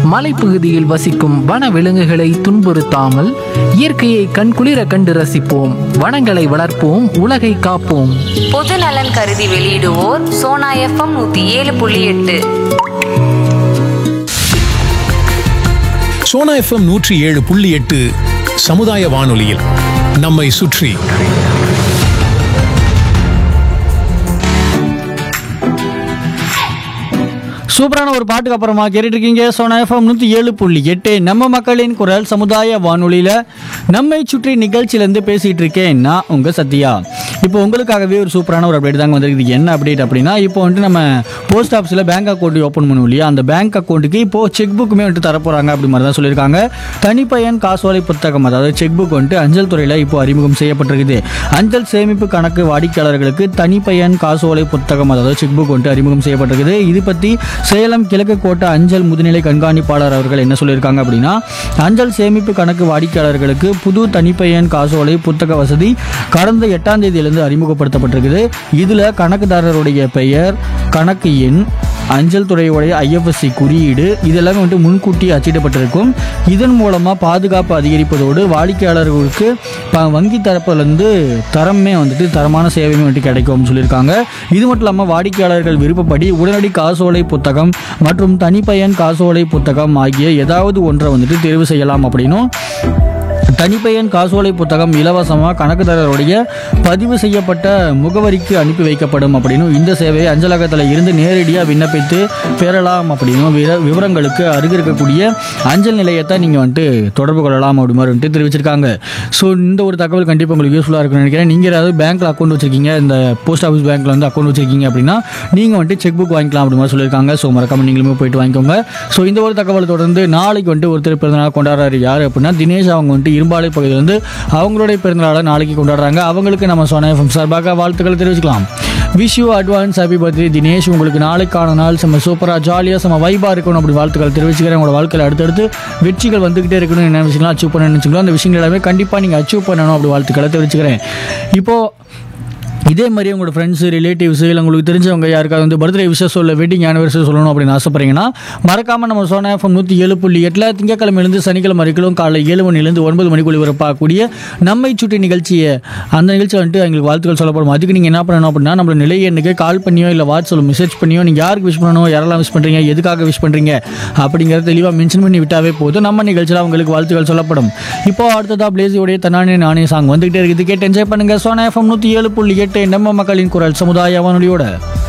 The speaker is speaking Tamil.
மலைப்பகுதியில் வசிக்கும் வன விலங்குகளை துன்புறுத்தாமல் இயற்கையை கண்குளிர கண்டு ரசிப்போம் வனங்களை வளர்ப்போம் உலகை காப்போம் பொது நலன் கருதி வெளியிடுவோர் சோனா எஃப்எம் நூத்தி ஏழு புள்ளி எட்டு சோனா எஃப்எம் நூற்றி ஏழு புள்ளி எட்டு சமுதாய வானொலியில் நம்மை சுற்றி சூப்பரான ஒரு பாட்டுக்கு அப்புறமா கேட்டுட்டு இருக்கீங்க சோனா எஃப்எம் நூற்றி ஏழு புள்ளி எட்டு நம்ம மக்களின் குரல் சமுதாய வானொலியில் நம்மை சுற்றி நிகழ்ச்சியிலேருந்து பேசிகிட்டு இருக்கேன் நான் உங்கள் சத்யா இப்போ உங்களுக்காகவே ஒரு சூப்பரான ஒரு அப்டேட் தாங்க வந்திருக்குது என்ன அப்டேட் அப்படின்னா இப்போ வந்துட்டு நம்ம போஸ்ட் ஆஃபீஸில் பேங்க் அக்கௌண்ட் ஓப்பன் பண்ணுவோம் இல்லையா அந்த பேங்க் அக்கௌண்ட்டுக்கு இப்போது செக் புக்குமே வந்துட்டு தரப்போகிறாங்க அப்படி மாதிரி தான் சொல்லியிருக்காங்க தனிப்பயன் காசோலை புத்தகம் அதாவது செக் புக் வந்துட்டு அஞ்சல் துறையில் இப்போ அறிமுகம் செய்யப்பட்டிருக்குது அஞ்சல் சேமிப்பு கணக்கு வாடிக்கையாளர்களுக்கு தனிப்பயன் காசோலை புத்தகம் அதாவது செக் புக் வந்துட்டு அறிமுகம் செய்யப்பட்டிருக்குது இது பற்றி சேலம் கிழக்கு கோட்ட அஞ்சல் முதுநிலை கண்காணிப்பாளர் அவர்கள் என்ன சொல்லியிருக்காங்க அப்படின்னா அஞ்சல் சேமிப்பு கணக்கு வாடிக்கையாளர்களுக்கு புது தனிப்பயன் காசோலை புத்தக வசதி கடந்த எட்டாம் தேதியிலிருந்து அறிமுகப்படுத்தப்பட்டிருக்குது இதில் கணக்குதாரருடைய பெயர் கணக்கு எண் அஞ்சல் துறையுடைய ஐஎஃப்எஸ்சி குறியீடு இதெல்லாமே வந்துட்டு முன்கூட்டி அச்சிடப்பட்டிருக்கும் இதன் மூலமாக பாதுகாப்பு அதிகரிப்பதோடு வாடிக்கையாளர்களுக்கு ப- வங்கி தரப்புலேருந்து தரமே வந்துட்டு தரமான சேவையுமே வந்துட்டு கிடைக்கும்னு சொல்லியிருக்காங்க இது மட்டும் இல்லாமல் வாடிக்கையாளர்கள் விருப்பப்படி உடனடி காசோலை புத்தகம் மற்றும் தனிப்பயன் காசோலை புத்தகம் ஆகிய ஏதாவது ஒன்றை வந்துட்டு தேர்வு செய்யலாம் அப்படின்னும் தனிப்பயன் காசோலை புத்தகம் இலவசமாக கணக்குதாரருடைய பதிவு செய்யப்பட்ட முகவரிக்கு அனுப்பி வைக்கப்படும் அப்படின்னு இந்த சேவையை அஞ்சலகத்தில் இருந்து நேரடியாக விண்ணப்பித்து பெறலாம் அப்படின்னு விர- விவரங்களுக்கு அருகில் இருக்கக்கூடிய அஞ்சல் நிலையத்தை நீங்கள் வந்துட்டு தொடர்பு கொள்ளலாம் அப்படி மாதிரி வந்துட்டு தெரிவிச்சிருக்காங்க ஸோ இந்த ஒரு தகவல் கண்டிப்பாக உங்களுக்கு யூஸ்ஃபுல்லாக இருக்கும்னு நினைக்கிறேன் நீங்கள் ஏதாவது பேங்க்கில் அக்கௌண்ட் வச்சிருக்கீங்க இந்த போஸ்ட் ஆஃபீஸ் பேங்க்கில் வந்து அக்கௌண்ட் வச்சிருக்கீங்க அப்படின்னா நீங்கள் வந்துட்டு செக் புக் வாங்கிக்கலாம் அப்படி மாதிரி சொல்லியிருக்காங்க ஸோ மறக்காம நீங்களுமே போயிட்டு வாங்கிக்கோங்க ஸோ இந்த ஒரு தகவலை தொடர்ந்து நாளைக்கு வந்துட்டு ஒருத்தர் பிறந்தநாள் கொண்டாடுறாரு யார் அப்படின்னா தினேஷ் அவங்க வந்துட்டு இரும்பாலை பகுதியிலேருந்து அவங்களுடைய பிறந்தநாளை நாளைக்கு கொண்டாடுறாங்க அவங்களுக்கு நம்ம சொன்ன எஃப்எம் சார்பாக வாழ்த்துக்களை தெரிவிச்சுக்கலாம் wish you advance happy birthday Dinesh உங்களுக்கு நாளைக்கான நாள் செம்ம சூப்பராக ஜாலியாக செம்ம வைபாக இருக்கணும் அப்படி வாழ்த்துக்கள் தெரிவிச்சுக்கிறேன் உங்களோட வாழ்க்கையில் அடுத்தடுத்து வெற்றிகள் வந்துக்கிட்டே இருக்கணும் என்ன விஷயங்களாம் அச்சீவ் பண்ண நினச்சிங்களோ அந்த விஷயங்கள் எல்லாமே கண்டிப்பாக நீங்கள் அச்சீவ் பண்ணணும் அப்படி வாழ்த்துக்களை தெரிவிச்சுக்கிறேன் இப்போது இதே மாதிரி உங்களோட ஃப்ரெண்ட்ஸு ரிலேட்டிவ்ஸ் இல்லை உங்களுக்கு தெரிஞ்சவங்க யாருக்காவது வந்து பர்த்டே விஷயம் சொல்ல வெட்டிங் ஆனிவர்சரி சொல்லணும் அப்படின்னு ஆசைப்பட்றீங்கன்னா மறக்காமல் நம்ம சோனா எஃப்எம் நூற்றி ஏழு புள்ளி எட்டில் திங்கக்கிழமையிலேருந்து சனிக்கிழமை வரைக்கும் காலை ஏழு மணிலேருந்து ஒன்பது மணிக்குள்ள வரப்பாக்கூடிய நம்மை சுட்டி நிகழ்ச்சியை அந்த நிகழ்ச்சி வந்துட்டு எங்களுக்கு வாழ்த்துக்கள் சொல்லப்படும் அதுக்கு நீங்கள் என்ன பண்ணணும் அப்படின்னா நம்மளோட நிலை எண்ணுக்கு கால் பண்ணியோ இல்லை வாட்ஸ்அப்பில் மெசேஜ் பண்ணியோ நீங்கள் யாருக்கு விஷ் பண்ணணும் யாரெல்லாம் விஷ் பண்ணுறீங்க எதுக்காக விஷ் பண்ணுறீங்க அப்படிங்கிறத தெளிவாக மென்ஷன் பண்ணி விட்டாவே போதும் நம்ம நிகழ்ச்சியில் உங்களுக்கு வாழ்த்துக்கள் சொல்லப்படும் இப்போ அடுத்ததாக பிளேசியோடைய தன்னானே நானே சாங் வந்துகிட்டே இருக்குது கேட்டு என்ஜாய் பண்ணுங்க சோனா எஃப்எம் நூற்றி ஏழு புள்ளி எட்டு நம்ம மக்களின் குரல் சமுதாய வானொலியோட